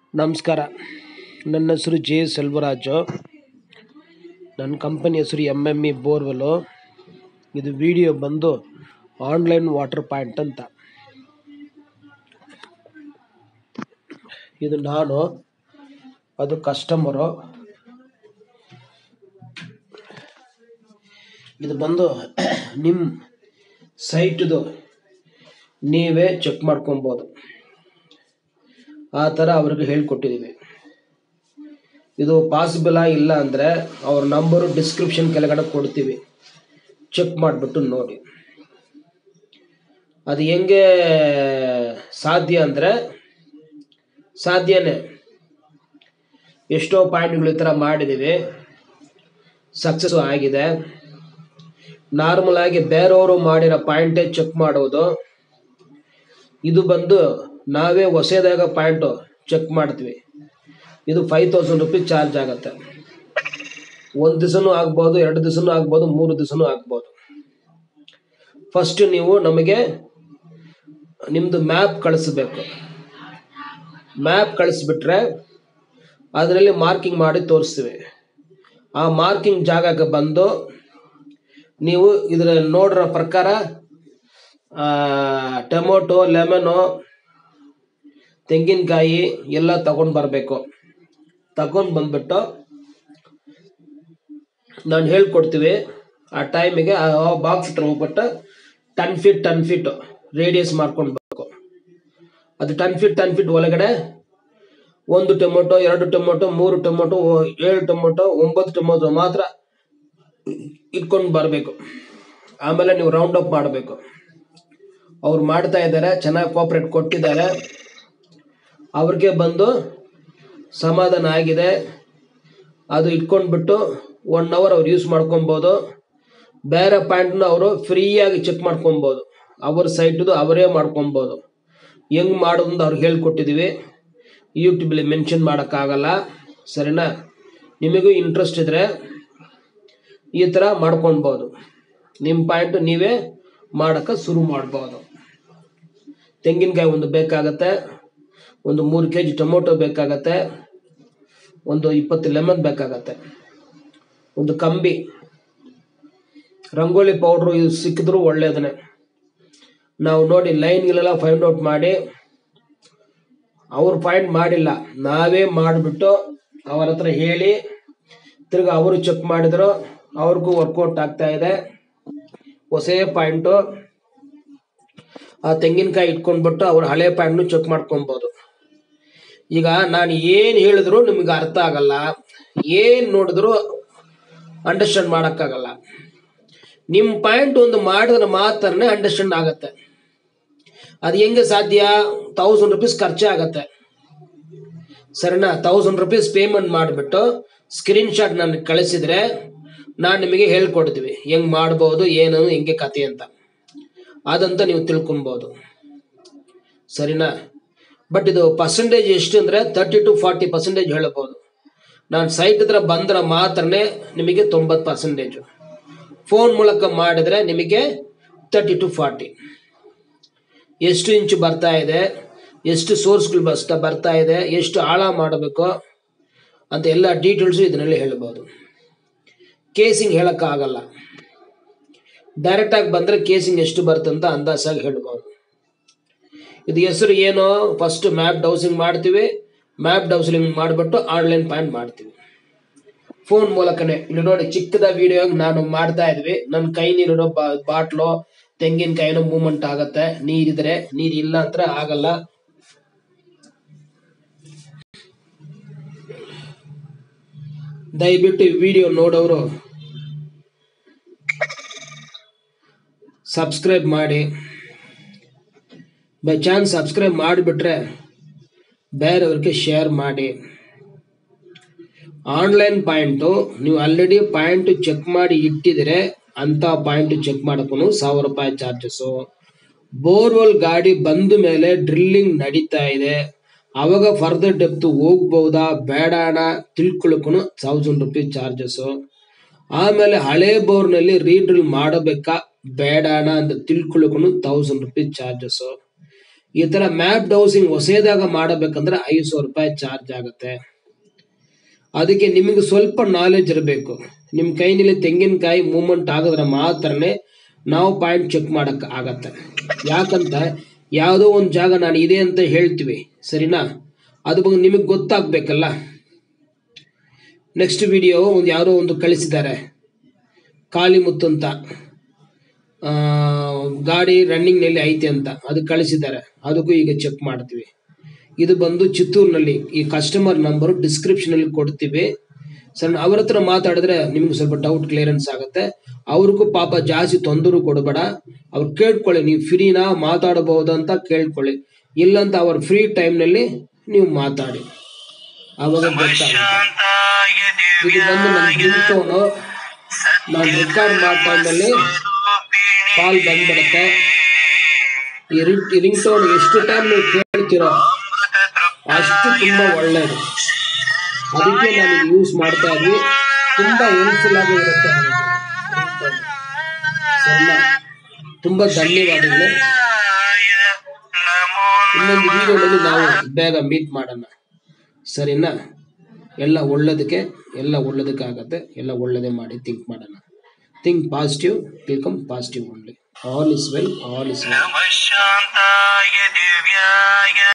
ನಮಸ್ಕಾರ ನನ್ನ ಹೆಸರು ಜೆ ಸೆಲ್ವರಾಜು ನನ್ನ ಕಂಪನಿ ಹೆಸರು ಎಮ್ ಎಮ್ ಇ ಬೋರ್ವೆಲ್ಲು ಇದು ವಿಡಿಯೋ ಬಂದು ಆನ್ಲೈನ್ ವಾಟರ್ ಪಾಯಿಂಟ್ ಅಂತ ಇದು ನಾನು ಅದು ಕಸ್ಟಮರು ಇದು ಬಂದು ನಿಮ್ಮ ಸೈಟ್ದು ನೀವೇ ಚೆಕ್ ಮಾಡ್ಕೊಬೋದು ಆ ಥರ ಅವ್ರಿಗೆ ಹೇಳ್ಕೊಟ್ಟಿದ್ದೀವಿ ಇದು ಪಾಸಿಬಲ್ ಇಲ್ಲ ಅಂದರೆ ಅವ್ರ ನಂಬರು ಡಿಸ್ಕ್ರಿಪ್ಷನ್ ಕೆಳಗಡೆ ಕೊಡ್ತೀವಿ ಚೆಕ್ ಮಾಡಿಬಿಟ್ಟು ನೋಡಿ ಅದು ಹೆಂಗೆ ಸಾಧ್ಯ ಅಂದರೆ ಸಾಧ್ಯನೇ ಎಷ್ಟೋ ಪಾಯಿಂಟ್ಗಳು ಈ ಥರ ಮಾಡಿದ್ದೀವಿ ಸಕ್ಸಸ್ ಆಗಿದೆ ನಾರ್ಮಲ್ ಆಗಿ ಬೇರೆಯವರು ಮಾಡಿರೋ ಪಾಯಿಂಟೇ ಚೆಕ್ ಮಾಡೋದು ಇದು ಬಂದು ನಾವೇ ಹೊಸದಾಗ ಪಾಯಿಂಟು ಚೆಕ್ ಮಾಡ್ತೀವಿ ಇದು ಫೈವ್ ತೌಸಂಡ್ ರುಪೀಸ್ ಚಾರ್ಜ್ ಆಗುತ್ತೆ ಒಂದು ದಿವಸನೂ ಆಗ್ಬೋದು ಎರಡು ದಿವಸನೂ ಆಗ್ಬೋದು ಮೂರು ದಿವಸನೂ ಆಗ್ಬೋದು ಫಸ್ಟ್ ನೀವು ನಮಗೆ ನಿಮ್ಮದು ಮ್ಯಾಪ್ ಕಳಿಸ್ಬೇಕು ಮ್ಯಾಪ್ ಕಳಿಸ್ಬಿಟ್ರೆ ಅದರಲ್ಲಿ ಮಾರ್ಕಿಂಗ್ ಮಾಡಿ ತೋರಿಸ್ತೀವಿ ಆ ಮಾರ್ಕಿಂಗ್ ಜಾಗಕ್ಕೆ ಬಂದು ನೀವು ಇದರ ನೋಡಿರೋ ಪ್ರಕಾರ ಟೊಮೊಟೊ ಲೆಮನು ತೆಂಗಿನಕಾಯಿ ಎಲ್ಲ ತಗೊಂಡು ಬರಬೇಕು ತಗೊಂಡು ಬಂದ್ಬಿಟ್ಟು ನಾನು ಹೇಳ್ಕೊಡ್ತೀವಿ ಆ ಟೈಮಿಗೆ ಆ ಬಾಕ್ಸ್ ಹತ್ರ ಹೋಗ್ಬಿಟ್ಟು ten feet ten feet radius ಮಾಡ್ಕೊಂಡು ಬೇಕು ಅದು ಟನ್ ಫೀಟ್ ಟನ್ ಫೀಟ್ ಒಳಗಡೆ ಒಂದು ಟೊಮೊಟೊ ಎರಡು ಟೊಮೊಟೊ ಮೂರು ಟೊಮೊಟೊ ಏಳು ಟೊಮೊಟೊ ಒಂಬತ್ತು ಟೊಮೊಟೊ ಮಾತ್ರ ಇಟ್ಕೊಂಡು ಬರಬೇಕು ಆಮೇಲೆ ನೀವು ರೌಂಡ್ ಅಪ್ ಮಾಡಬೇಕು ಅವ್ರು ಮಾಡ್ತಾ ಇದ್ದಾರೆ ಚೆನ್ನಾಗಿ ಕೋಆಪ್ರೇಟ್ ಕೊಟ್ಟಿದ್ದಾರೆ ಅವ್ರಿಗೆ ಬಂದು ಸಮಾಧಾನ ಆಗಿದೆ ಅದು ಇಟ್ಕೊಂಡ್ಬಿಟ್ಟು ಒನ್ ಅವರ್ ಅವ್ರು ಯೂಸ್ ಮಾಡ್ಕೊಬೋದು ಬೇರೆ ಪಾಯಿಂಟ್ನ ಅವರು ಫ್ರೀಯಾಗಿ ಚೆಕ್ ಮಾಡ್ಕೊಬೋದು ಅವ್ರ ಸೈಟ್ದು ಅವರೇ ಮಾಡ್ಕೊಬೋದು ಹೆಂಗ್ ಮಾಡೋದು ಅಂತ ಅವ್ರಿಗೆ ಹೇಳ್ಕೊಟ್ಟಿದ್ದೀವಿ ಯೂಟ್ಯೂಬಲ್ಲಿ ಮೆನ್ಷನ್ ಮಾಡೋಕ್ಕಾಗಲ್ಲ ಸರಿನಾ ನಿಮಗೂ ಇಂಟ್ರೆಸ್ಟ್ ಇದ್ರೆ ಈ ಥರ ಮಾಡ್ಕೊಳ್ಬೋದು ನಿಮ್ಮ ಪಾಯಿಂಟ್ ನೀವೇ ಮಾಡೋಕ್ಕೆ ಶುರು ಮಾಡ್ಬೋದು ತೆಂಗಿನಕಾಯಿ ಒಂದು ಬೇಕಾಗತ್ತೆ ಒಂದು ಮೂರು ಕೆ ಜಿ ಟೊಮೊಟೊ ಬೇಕಾಗತ್ತೆ ಒಂದು ಇಪ್ಪತ್ತು ಲೆಮನ್ ಬೇಕಾಗತ್ತೆ ಒಂದು ಕಂಬಿ ರಂಗೋಲಿ ಪೌಡ್ರು ಇದು ಸಿಕ್ಕಿದ್ರು ಒಳ್ಳೇದನ್ನೇ ನಾವು ನೋಡಿ ಲೈನ್ಗಳೆಲ್ಲ ಫೈಂಡ್ ಔಟ್ ಮಾಡಿ ಅವ್ರು ಪಾಯಿಂಟ್ ಮಾಡಿಲ್ಲ ನಾವೇ ಮಾಡಿಬಿಟ್ಟು ಅವರ ಹತ್ರ ಹೇಳಿ ತಿರ್ಗಿ ಅವರು ಚೆಕ್ ಮಾಡಿದ್ರು ಅವ್ರಿಗೂ ವರ್ಕೌಟ್ ಆಗ್ತಾ ಇದೆ ಹೊಸೇ ಪಾಯಿಂಟು ಆ ತೆಂಗಿನಕಾಯಿ ಇಟ್ಕೊಂಡ್ಬಿಟ್ಟು ಅವ್ರ ಹಳೆ ಪಾಯಿಂಟ್ನು ಚೆಕ್ ಮಾಡ್ಕೊಬೋದು ಈಗ ನಾನು ಏನು ಹೇಳಿದ್ರು ನಿಮಗೆ ಅರ್ಥ ಆಗಲ್ಲ ಏನು ನೋಡಿದ್ರು ಅಂಡರ್ಸ್ಟ್ಯಾಂಡ್ ಮಾಡೋಕ್ಕಾಗಲ್ಲ ನಿಮ್ಮ ಪಾಯಿಂಟ್ ಒಂದು ಮಾಡಿದ್ರೆ ಮಾತ್ರನೇ ಅಂಡರ್ಸ್ಟ್ಯಾಂಡ್ ಆಗತ್ತೆ ಅದು ಹೆಂಗೆ ಸಾಧ್ಯ ತೌಸಂಡ್ ರುಪೀಸ್ ಖರ್ಚೇ ಆಗತ್ತೆ ಸರಿನಾ ತೌಸಂಡ್ ರುಪೀಸ್ ಪೇಮೆಂಟ್ ಮಾಡಿಬಿಟ್ಟು ಸ್ಕ್ರೀನ್ ಶಾಟ್ ನನಗೆ ಕಳಿಸಿದ್ರೆ ನಾನು ನಿಮಗೆ ಹೇಳ್ಕೊಡ್ತೀವಿ ಹೆಂಗ್ ಮಾಡ್ಬೋದು ಏನು ಹೆಂಗೆ ಕತೆ ಅಂತ ಅದಂತ ನೀವು ತಿಳ್ಕೊಬೋದು ಸರಿನಾ ಬಟ್ ಇದು ಪರ್ಸೆಂಟೇಜ್ ಎಷ್ಟು ಅಂದರೆ ತರ್ಟಿ ಟು ಫಾರ್ಟಿ ಪರ್ಸೆಂಟೇಜ್ ಹೇಳ್ಬೋದು ನಾನು ಸೈಟ್ ಹತ್ರ ಬಂದ್ರೆ ಮಾತ್ರನೇ ನಿಮಗೆ ತೊಂಬತ್ತು ಪರ್ಸೆಂಟೇಜು ಫೋನ್ ಮೂಲಕ ಮಾಡಿದರೆ ನಿಮಗೆ ತರ್ಟಿ ಟು ಫಾರ್ಟಿ ಎಷ್ಟು ಇಂಚು ಬರ್ತಾ ಇದೆ ಎಷ್ಟು ಸೋರ್ಸ್ಗಳು ಬಸ್ತಾ ಬರ್ತಾ ಇದೆ ಎಷ್ಟು ಆಳ ಮಾಡಬೇಕು ಅಂತ ಎಲ್ಲ ಡೀಟೇಲ್ಸು ಇದರಲ್ಲಿ ಹೇಳ್ಬೋದು ಕೇಸಿಂಗ್ ಹೇಳೋಕ್ಕಾಗಲ್ಲ ಡೈರೆಕ್ಟಾಗಿ ಬಂದರೆ ಕೇಸಿಂಗ್ ಎಷ್ಟು ಬರ್ತಂತ ಅಂದಾಜಾಗಿ ಹೇಳ್ಬೋದು ಇದು ಹೆಸರು ಏನು ಫಸ್ಟ್ ಮ್ಯಾಪ್ ಡೌಸಿಂಗ್ ಮಾಡ್ತೀವಿ ಮ್ಯಾಪ್ ಡೌಸಿಂಗ್ ಮಾಡಿಬಿಟ್ಟು ಆನ್ಲೈನ್ ಪಾಯಿಂಟ್ ಮಾಡ್ತೀವಿ ಫೋನ್ ಮೂಲಕನೇ ಇಲ್ಲಿ ನೋಡಿ ಚಿಕ್ಕದ ವಿಡಿಯೋ ನಾನು ಮಾಡ್ತಾ ಇದ್ವಿ ನನ್ನ ಕೈ ನೀರಿರೋ ಬಾಟ್ಲು ತೆಂಗಿನಕಾಯಿನೋ ಮೂವ್ಮೆಂಟ್ ಆಗತ್ತೆ ನೀರಿದ್ರೆ ನೀರ್ ಇಲ್ಲ ಅಂದ್ರೆ ಆಗಲ್ಲ ದಯವಿಟ್ಟು ವಿಡಿಯೋ ನೋಡೋರು ಸಬ್ಸ್ಕ್ರೈಬ್ ಮಾಡಿ ಬೈ ಚಾನ್ಸ್ ಸಬ್ಸ್ಕ್ರೈಬ್ ಮಾಡಿಬಿಟ್ರೆ ಬೇರೆಯವ್ರಿಗೆ ಶೇರ್ ಮಾಡಿ ಆನ್ಲೈನ್ ಪಾಯಿಂಟು ನೀವು ಆಲ್ರೆಡಿ ಪಾಯಿಂಟ್ ಚೆಕ್ ಮಾಡಿ ಇಟ್ಟಿದ್ರೆ ಅಂತ ಪಾಯಿಂಟ್ ಚೆಕ್ ಮಾಡೋಕ್ಕೂ ಸಾವಿರ ರೂಪಾಯಿ ಚಾರ್ಜಸ್ಸು ಬೋರ್ವೆಲ್ ಗಾಡಿ ಬಂದ ಮೇಲೆ ಡ್ರಿಲ್ಲಿಂಗ್ ನಡೀತಾ ಇದೆ ಅವಾಗ ಫರ್ದರ್ ಡೆಪ್ತ್ ಹೋಗ್ಬಹುದಾ ಬೇಡ ಅಣ್ಣ ತಿಳ್ಕೊಳಕ್ಕೂ ತೌಸಂಡ್ ರುಪೀಸ್ ಚಾರ್ಜಸ್ಸು ಆಮೇಲೆ ಹಳೆ ಬೋರ್ನಲ್ಲಿ ರೀಡ್ರಿಲ್ ಮಾಡಬೇಕಾ ಬೇಡ ಅಣ್ಣ ಅಂತ ತಿಳ್ಕೊಳಕ್ಕೂ ತೌಸಂಡ್ ರುಪೀಸ್ ಚಾರ್ಜಸ್ಸು ಈ ತರ ಮ್ಯಾಪ್ ಡೌಸಿಂಗ್ ಹೊಸದಾಗಿ ಮಾಡಬೇಕಂದ್ರೆ ಐದು ಸಾವಿರ ರೂಪಾಯಿ ಚಾರ್ಜ್ ಆಗುತ್ತೆ ಅದಕ್ಕೆ ನಿಮಗೆ ಸ್ವಲ್ಪ ನಾಲೆಜ್ ಇರಬೇಕು ನಿಮ್ಮ ಕೈನಲ್ಲಿ ತೆಂಗಿನಕಾಯಿ ಮೂವ್ಮೆಂಟ್ ಆಗಿದ್ರೆ ಮಾತ್ರನೇ ನಾವು ಪಾಯಿಂಟ್ ಚೆಕ್ ಮಾಡಕ್ ಆಗತ್ತೆ ಯಾಕಂತ ಯಾವುದೋ ಒಂದು ಜಾಗ ನಾನು ಇದೆ ಅಂತ ಹೇಳ್ತೀವಿ ಸರಿನಾ ಅದು ಬಗ್ಗೆ ನಿಮಗೆ ಗೊತ್ತಾಗ್ಬೇಕಲ್ಲ ನೆಕ್ಸ್ಟ್ ವಿಡಿಯೋ ಒಂದು ಯಾವುದೋ ಒಂದು ಕಳಿಸಿದ್ದಾರೆ ಕಾಳಿಮುತ್ತು ಅಂತ ಆ, ಗಾಡಿ ರನ್ನಿಂಗ್ನಲ್ಲಿ ಐತೆ ಅಂತ ಅದು ಕಳಿಸಿದ್ದಾರೆ ಅದಕ್ಕೂ ಈಗ ಚೆಕ್ ಮಾಡ್ತೀವಿ ಇದು ಬಂದು ಚಿತ್ತೂರಿನಲ್ಲಿ ಈ ಕಸ್ಟಮರ್ ನಂಬರ್ ಡಿಸ್ಕ್ರಿಪ್ಷನ್ ಅಲ್ಲಿ ಕೊಡ್ತೀವಿ ಸರ್ ಅವ್ರ ಹತ್ರ ಮಾತಾಡಿದ್ರೆ ನಿಮ್ಗೆ ಸ್ವಲ್ಪ ಡೌಟ್ ಕ್ಲಿಯರೆನ್ಸ್ ಆಗುತ್ತೆ ಅವ್ರಿಗೂ ಪಾಪ ಜಾಸ್ತಿ ತೊಂದರೆ ಕೊಡಬೇಡ ಅವ್ರು ಕೇಳ್ಕೊಳ್ಳಿ ನೀವು ಫ್ರೀನಾ ಮಾತಾಡಬಹುದು ಅಂತ ಕೇಳ್ಕೊಳ್ಳಿ ಇಲ್ಲಂತ ಅವ್ರ ಫ್ರೀ ಟೈಮ್ನಲ್ಲಿ ನೀವು ಮಾತಾಡಿ ಅವಾಗ ಗೊತ್ತಾಗುತ್ತೆ ಇದು ಬಂದು ನನ್ನ ರಿಂಗ್ಟೋನು ನಾನು ರೆಕಾರ್ಡ್ ಮಾಡೋ ಟೈಮಲ್ಲಿ ಕಾಲ್ ಬಂದ್ಬಿಡುತ್ತೆ ಈ ರಿಂಗ್ ರಿಂಗ್ ಟೋನ್ ಎಷ್ಟು ಟೈಮ್ ನೀವು ಕೇಳ್ತೀರೋ ಅಷ್ಟು ತುಂಬಾ ಒಳ್ಳೇದು ಅದಕ್ಕೆ ನಾನು ಇದು ಯೂಸ್ ಮಾಡ್ತಾ ಇದ್ವಿ ತುಂಬಾ ಹೆಲ್ಪ್ಫುಲ್ ಆಗಿ ಇರುತ್ತೆ ನನಗೆ ringtone. ಸರಿನಾ ತುಂಬಾ ಧನ್ಯವಾದಗಳು ಇನ್ನೊಂದು ವಿಡಿಯೋದಲ್ಲಿ ನಾವು ಬೇಗ ಮೀಟ್ ಮಾಡೋಣ ಸರಿನಾ ಎಲ್ಲ ಒಳ್ಳೇದಕ್ಕೆ ಎಲ್ಲ ಒಳ್ಳೇದಕ್ಕೆ ಆಗತ್ತೆ ಎಲ್ಲ ಒಳ್ಳೇದೇ ಮಾಡಿ ಥಿಂಕ್ ಮಾಡೋಣ think positive welcome positive only all is well all is well ನಮಃ ಶಾಂತಾಯ ದಿವ್ಯಾಯ